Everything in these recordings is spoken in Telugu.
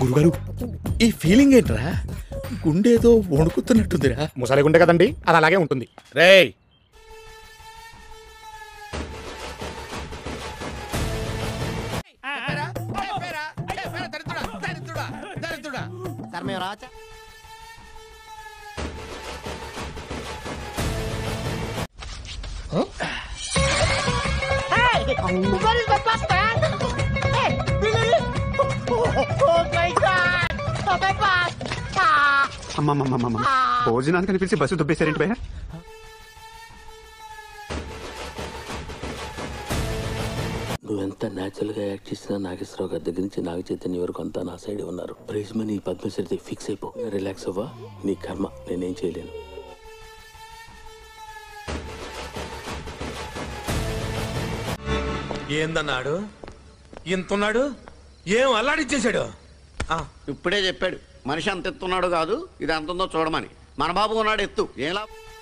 గురుగారు ఈ ఫీలింగ్ ఏంట్రా గుండేదో వణుకుతున్నట్టుందిరా ముసలి గుండె కదండి అది అలాగే ఉంటుంది రేయ్ సార్ మేము రావచ్చా అమ్మమ్మమ్మమ్మ భోజనానికి అనిపించి బస్సు దుబ్బేశారేంటి భయ నువ్వెంత న్యాచురల్ గా యాక్ట్ చేసినా నాగేశ్వరరావు గారి దగ్గర నుంచి నాగ చైతన్య వరకు అంతా నా సైడ్ ఉన్నారు ప్రైజ్ మనీ పద్మశ్రీ ఫిక్స్ అయిపో రిలాక్స్ అవ్వా నీ కర్మ నేనేం చేయలేను ఏందన్నాడు ఇంతున్నాడు ఏం అల్లాడిచ్చేశాడు ఇప్పుడే చెప్పాడు మనిషి అంత ఎత్తున్నాడు కాదు ఇది ఎంత ఉందో చూడమని మన బాబు ఉన్నాడు ఎత్తు ఎలా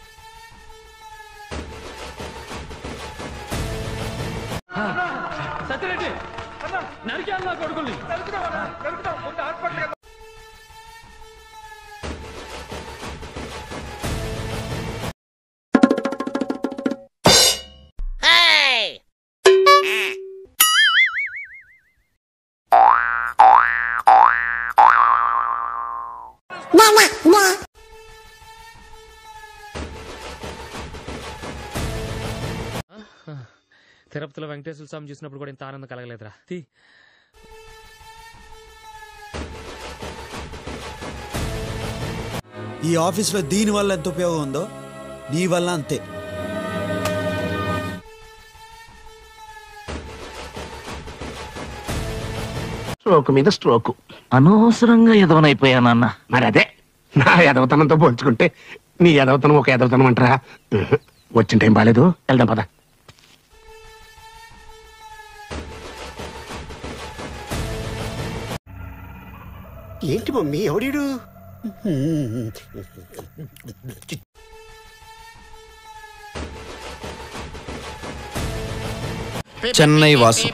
తిరుపతిలో వెంకటేశ్వర స్వామి చూసినప్పుడు కూడా ఇంత ఆనందం కలగలేదురా తీ ఈ ఆఫీస్లో దీని వల్ల ఎంత ఉపయోగం ఉందో నీ వల్ల అంతే స్ట్రోక్ మీద స్ట్రోక్ అనవసరంగా ఎదవనైపోయానన్న మరి అదే నా ఎదవతనంతో పోల్చుకుంటే నీ ఎదవతనం ఒక ఎదవతనం అంటారా ఉహు. వచ్చిన టైం బాగాలేదు వెళ్దాం పద ఏంటి మమ్మీ ఎవడీడు చెన్నై వాసు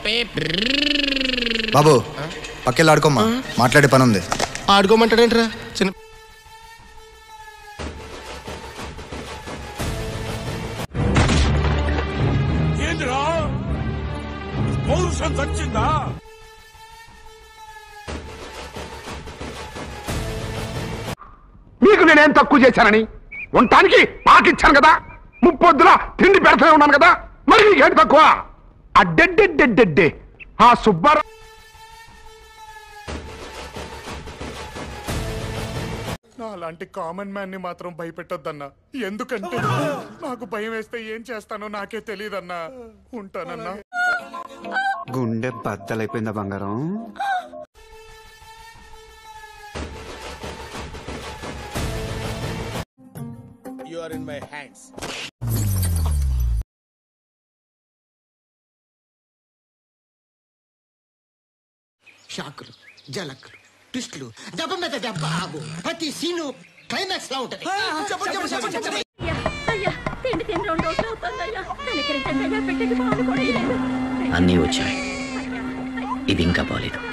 బాబు పక్కెళ్ళి ఆడుకోమ్మా మాట్లాడే పని ఉంది ఆడుకోమంటాడేంట్రా చిన్న ఏంటిరా పౌరుషం చచ్చిందా మీకు నేనేం తక్కువ చేశానని ఉండటానికి పాకిచ్చాను కదా ముప్పొద్దుల తిండి పెడతానే ఉన్నాను కదా మరి నీకేంటి తక్కువ అడ్డెడ్డెడ్డెడ్డెడ్డే ఆ సుబ్బారావు అలాంటి కామన్ మ్యాన్ ని మాత్రం భయపెట్టొద్దన్నా ఎందుకంటే నాకు భయం వేస్తే ఏం చేస్తానో నాకే తెలియదన్నా ఉంటానన్నా గుండె బద్దలైపోయిందా బంగారం you are in my hands షాకులు జలకులు ట్విస్టులు దెబ్బ మీద దెబ్బ ఆగు ప్రతి సీను క్లైమాక్స్ లా ఉంటది తిండి తిని రెండు రోజులు అవుతుందయ్యా కనికరించండి పెట్టండి పాలు కూడా ఇవ్వలేదు. అన్నీ వచ్చాయి ఇది ఇంకా బాలేదు